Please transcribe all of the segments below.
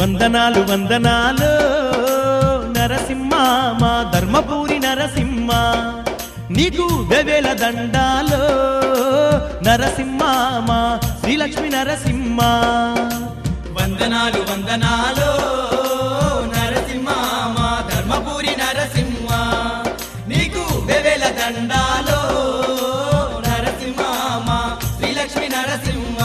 వందనాలు వందనాలు నరసింహ మా ధర్మపూరి నరసింహ నీకు వెవేల దండాలు నరసింహ మా శ్రీలక్ష్మి నరసింహ వందనాలు వందనాలు నరసింహ మా ధర్మపురి నరసింహ నీకు వెవెల దండాలు నరసింహ మా శ్రీలక్ష్మి నరసింహ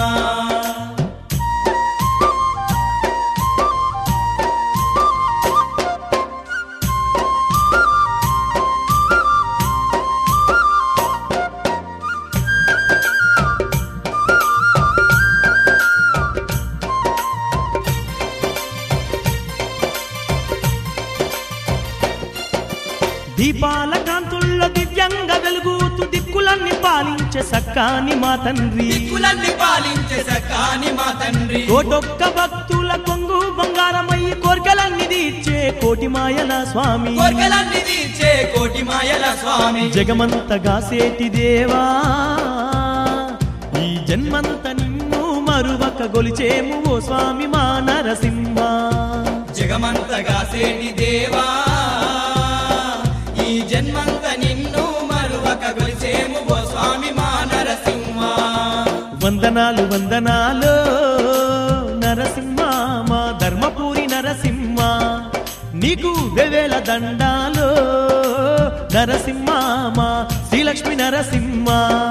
దీపాల కాంతుల్లో దివ్యంగా వెలుగుతూ దిక్కులన్నీ పాలించే సక్కాని మా తండ్రి దిక్కులన్నీ పాలించే సకాని మా తండ్రి కోటొక్క భక్తుల కొంగు బంగారమయ్యి కోర్కెలన్నీ తీర్చే కోటి మాయల స్వామి కోర్కెలన్నీ తీర్చే కోటి మాయల స్వామి జగమంతగా సేటి దేవా ఈ జన్మంత నిన్ను మరువక గొలిచేము ఓ స్వామి మా నరసింహ జగమంతగా సేటి దేవా ఈ జన్మంత నిన్ను మరువక గొలిచేము ఓ స్వామి మా నరసింహ వందనాలు వందనాలు నరసింహ మా ధర్మపూరి నరసింహ నీకు వెవేల దండాలు నరసింహ మా శ్రీలక్ష్మి నరసింహ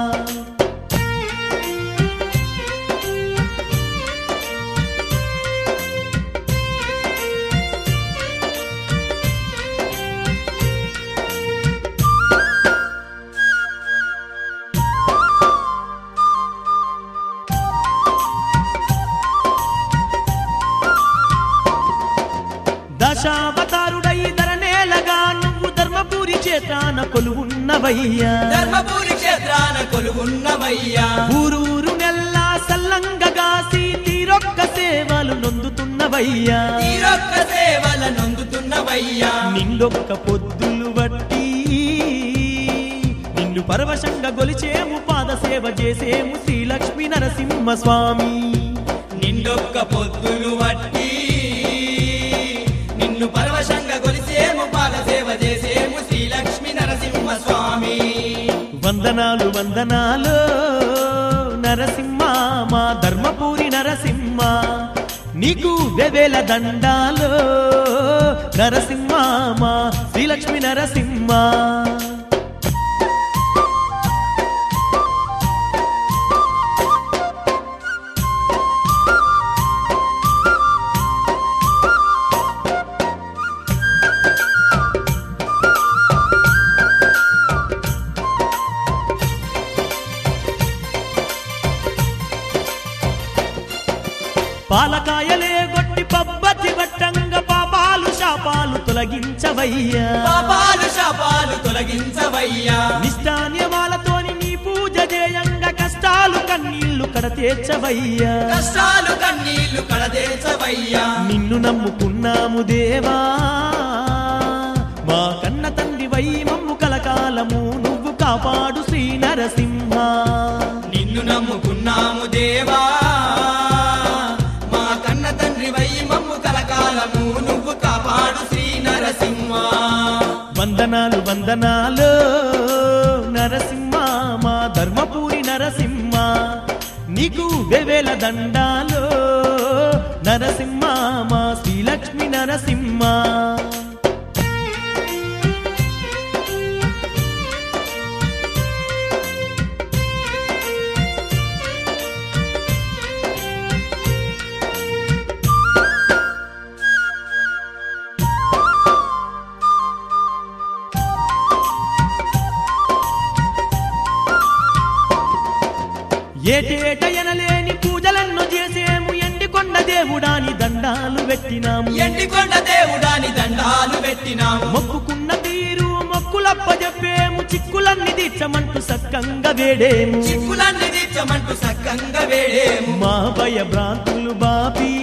దశావతారుడై ధరనేలగా నువ్వు ధర్మపూరి చేతాన కొలువున్నవయ్యా ధర్మపురి క్షేత్రాన కొలుగున్నవయ్యా ఊరూరు నెల్లా సల్లంగగాసి తీరొక్క సేవలు నొందుతున్నవయ్యా తీరొక్క సేవల నొందుతున్నవయ్యా నిండొక్క పొద్దులు బట్టి నిన్ను పరవశంగా గొలిచేము పాద సేవ చేసేము శ్రీలక్ష్మి నరసింహ స్వామి నిండొక్క పొద్దులు వట్టి నిన్ను పరవశంగా కొలిసేము పాద సేవ చేసేము శ్రీలక్ష్మి నరసింహ స్వామి వందనాలు వందనాలు నరసింహ మా ధర్మపూరి నరసింహ నీకు వెవేల దండాలు నరసింహ మా శ్రీలక్ష్మి నరసింహ పాలకాయలే గొట్టి పబ్బతి వట్టంగ పాపాలు శాపాలు తొలగించవయ్యా పాపాలు శాపాలు తొలగించవయ్యా నిష్టాన్యమాలతోని నీ పూజ చేయంగా కష్టాలు కన్నీళ్లు కడతేర్చవయ్యా కష్టాలు కన్నీళ్లు కడదేచవయ్యా నిన్ను నమ్ముకున్నాము దేవా మా కన్న తండ్రి వై మమ్ము కలకాలము నువ్వు కాపాడు శ్రీ నరసింహ నిన్ను నమ్ముకున్నాము దేవా మా కన్న తండ్రి వై మమ్ము కలకాలము నువ్వు కాపాడు శ్రీ నరసింహ వందనాలు వందనాలు నరసింహ మా ధర్మపూరి నరసింహ నీకు వెవేల దండాలు నరసింహ మా శ్రీలక్ష్మి నరసింహ ఏటేట ఎనలేని పూజలెన్నో చేసేము ఎండికొండ దేవుడాని దండాలు పెట్టినాము ఎండికొండ దేవుడాని దండాలు పెట్టినాము మొక్కుకున్న తీరు మొక్కులప్ప చెప్పేము చిక్కులన్నీ తీర్చమంటూ సక్కంగా వేడేము చిక్కులన్నీ తీర్చమంటూ సక్కంగా వేడేము మా భయ భ్రాంతులు బాపి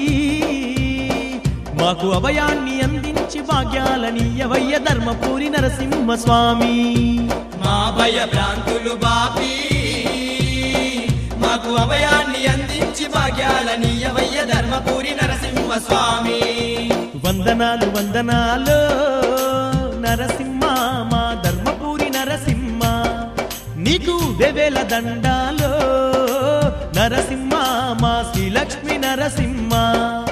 మాకు అభయాన్ని అందించి భాగ్యాలని అవయ్య ధర్మపూరి నరసింహ స్వామి మా భయ భ్రాంతులు బాపి మా మాకు అభయాన్ని అందించి భాగ్యాల నీయవయ్య ధర్మపురి నరసింహ స్వామి వందనాలు వందనాలు నరసింహ మా ధర్మపురి నరసింహ నీకు వెవేల దండాలో నరసింహ మా శ్రీలక్ష్మి నరసింహ